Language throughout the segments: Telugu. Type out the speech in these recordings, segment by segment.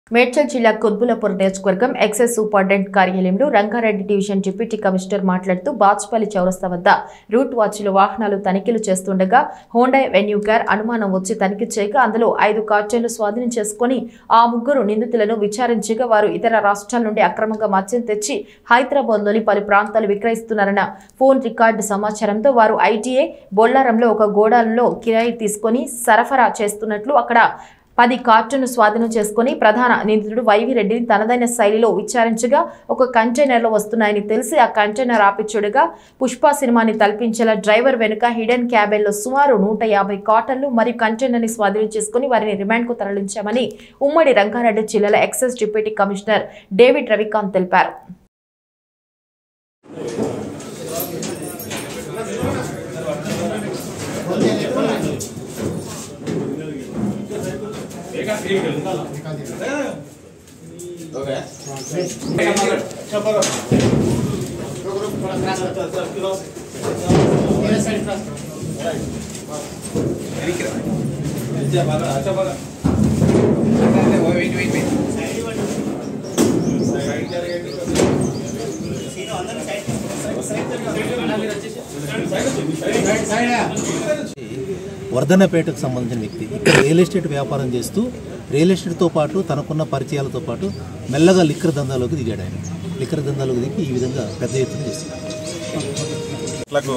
మేడ్చల్ జిల్లా కుత్బులపూర్ నియోజకవర్గం ఎక్సైజ్ సూపరింటెండెంట్ కార్యాలయంలో రంగారెడ్డి డివిజన్ డిప్యూటీ కమిషనర్ మాట్లాడుతూ బాచ్పల్లి చౌరస్తా వద్ద రూట్ వాచ్లు వాహనాలు తనిఖీలు చేస్తుండగా హోండా వెన్యూ కార్ అనుమానం వచ్చి తనిఖీ చేయగా అందులో ఐదు కార్టన్లు స్వాధీనం చేసుకుని ఆ ముగ్గురు నిందితులను విచారించగా వారు ఇతర రాష్ట్రాల నుండి అక్రమంగా మద్యం తెచ్చి హైదరాబాద్లోని పలు ప్రాంతాలు విక్రయిస్తున్నారన్న ఫోన్ రికార్డు సమాచారంతో వారు ఐటీఏ బొల్లారంలో ఒక గోడాలలో కిరాయి తీసుకొని సరఫరా చేస్తున్నట్లు అక్కడ పది కార్టూన్ స్వాధీనం చేసుకుని ప్రధాన నిందితుడు వైవి రెడ్డిని తనదైన శైలిలో విచారించగా ఒక కంటైనర్లో వస్తున్నాయని తెలిసి ఆ కంటైనర్ ఆపిచ్చుడుగా పుష్ప సినిమాని తలపించేలా డ్రైవర్ వెనుక హిడెన్ క్యాబిన్లో సుమారు నూట యాభై కాటన్లు మరియు కంటైనర్ని స్వాధీనం చేసుకుని వారిని రిమాండ్కు తరలించామని ఉమ్మడి రంగారెడ్డి జిల్లాల excise deputy commissioner David Ravikanth తెలిపారు వర్ధనపేటకు సంబంధించిన వ్యక్తి ఇక్కడ రియల్ ఎస్టేట్ వ్యాపారం చేస్తూ రియల్ ఎస్టేట్తో పాటు తనకున్న పరిచయాలతో పాటు మెల్లగా లిక్కర్ దందాలోకి దిగాడు ఆయన లిక్కర్ దందాలోకి దిగి ఈ విధంగా పెద్ద ఎత్తున చేస్తున్నాడు ఇట్లకు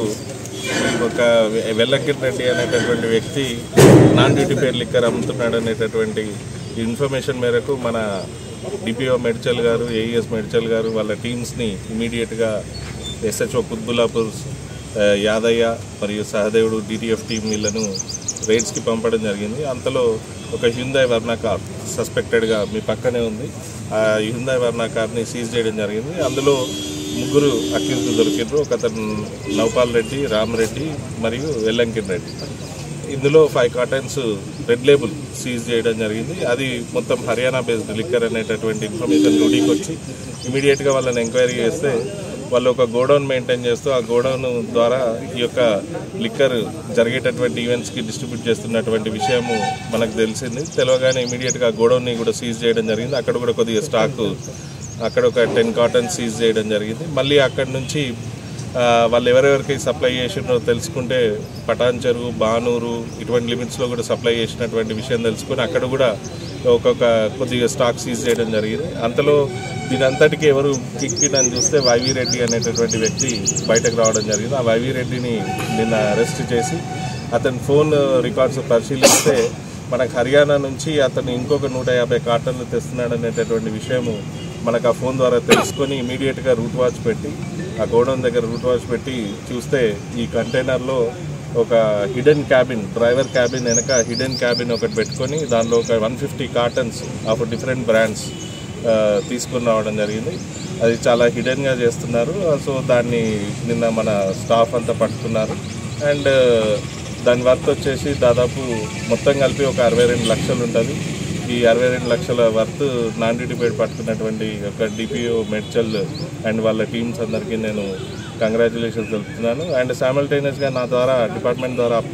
ఒక వెల్లంకిట్ రెడ్డి అనేటటువంటి వ్యక్తి నాన్ డ్యూటీ పేర్ లిక్కర్ అమ్ముతున్నాడు అనేటటువంటి ఇన్ఫర్మేషన్ మేరకు మన డిపిఓ మెడ్చల్ గారు ఏఈఎస్ మెడ్చల్ గారు వాళ్ళ టీమ్స్ని ఇమీడియట్గా ఎస్హెచ్ఓ కుత్బులాపూర్ ఆ, యాదయ్య మరియు సహదేవుడు డిటిఎఫ్ టీం వీళ్ళను రైడ్స్కి పంపడం జరిగింది అంతలో ఒక హ్యుందాయ్ వర్ణ కార్ సస్పెక్టెడ్గా మీ పక్కనే ఉంది ఆ హ్యుందాయ్ వర్ణ కార్ని సీజ్ చేయడం జరిగింది అందులో ముగ్గురు అక్యూజ్డ్ దొరికిండ్రు ఒక అతను నౌపాల్ రెడ్డి రామరెడ్డి మరియు వెల్లంకిన్ రెడ్డి ఇందులో five cartons red label seize చేయడం జరిగింది అది మొత్తం హర్యానా బేస్డ్ లిక్కర్ అనేటటువంటి ఇన్ఫర్మేషన్ డ్యూటీకి వచ్చి ఇమీడియట్గా వాళ్ళని ఎంక్వైరీ చేస్తే వాళ్ళు ఒక గోడౌన్ మెయింటైన్ చేస్తూ ఆ గోడౌన్ ద్వారా ఈ యొక్క లిక్కర్ జరిగేటటువంటి ఈవెంట్స్కి డిస్ట్రిబ్యూట్ చేస్తున్నటువంటి విషయము మనకు తెలిసింది తెలియగానే ఇమీడియట్గా ఆ గోడౌన్ని కూడా సీజ్ చేయడం జరిగింది అక్కడ కూడా కొద్దిగా స్టాక్ అక్కడ ఒక టెన్ కాటన్ సీజ్ చేయడం జరిగింది మళ్ళీ అక్కడ నుంచి ఆ, వాళ్ళు ఎవరెవరికి సప్లై చేసినారో తెలుసుకుంటే పటాన్ చెరువు బానూరు ఇటువంటి లిమిట్స్లో కూడా సప్లై చేసినటువంటి విషయం తెలుసుకుని అక్కడ కూడా ఒక్కొక్క కొద్దిగా స్టాక్ సీజ్ చేయడం జరిగింది అంతలో దీని అంతటికీ ఎవరు కిక్ పిన్ అని చూస్తే వైవి రెడ్డి అనేటటువంటి వ్యక్తి బయటకు రావడం జరిగింది ఆ వైవి రెడ్డిని నిన్న అరెస్ట్ చేసి అతని ఫోన్ రికార్డ్స్ పరిశీలిస్తే మనకు హర్యానా నుంచి అతను ఇంకొక నూట యాభై కార్టన్లు తెస్తున్నాడు అనేటటువంటి విషయము మనకు ఆ ఫోన్ ద్వారా తెలుసుకొని ఇమీడియట్గా రూట్ వాచ్ పెట్టి ఆ గోడౌన్ దగ్గర రూట్ వాచ్ పెట్టి చూస్తే ఈ కంటైనర్లో ఒక హిడెన్ క్యాబిన్ డ్రైవర్ క్యాబిన్ వెనక హిడెన్ క్యాబిన్ ఒకటి పెట్టుకొని దానిలో ఒక one fifty cartons of different brands తీసుకుని రావడం జరిగింది అది చాలా హిడెన్గా చేస్తున్నారు సో దాన్ని నిన్న మన స్టాఫ్ అంతా పట్టుకున్నారు అండ్ దాని వర్త్ వచ్చేసి దాదాపు మొత్తం కలిపి ఒక అరవై రెండు లక్షలు ఉంటుంది ఈ అరవై రెండు లక్షల వర్త్ నాన్ డ్యూటీ పేడ్ పట్టుకున్నటువంటి ఒక డిపిఓ మెడ్చల్ అండ్ వాళ్ళ టీమ్స్ అందరికీ నేను కంగ్రాచులేషన్స్ తెలుపుతున్నాను అండ్ సామల్టేనియస్గా నా ద్వారా డిపార్ట్మెంట్ ద్వారా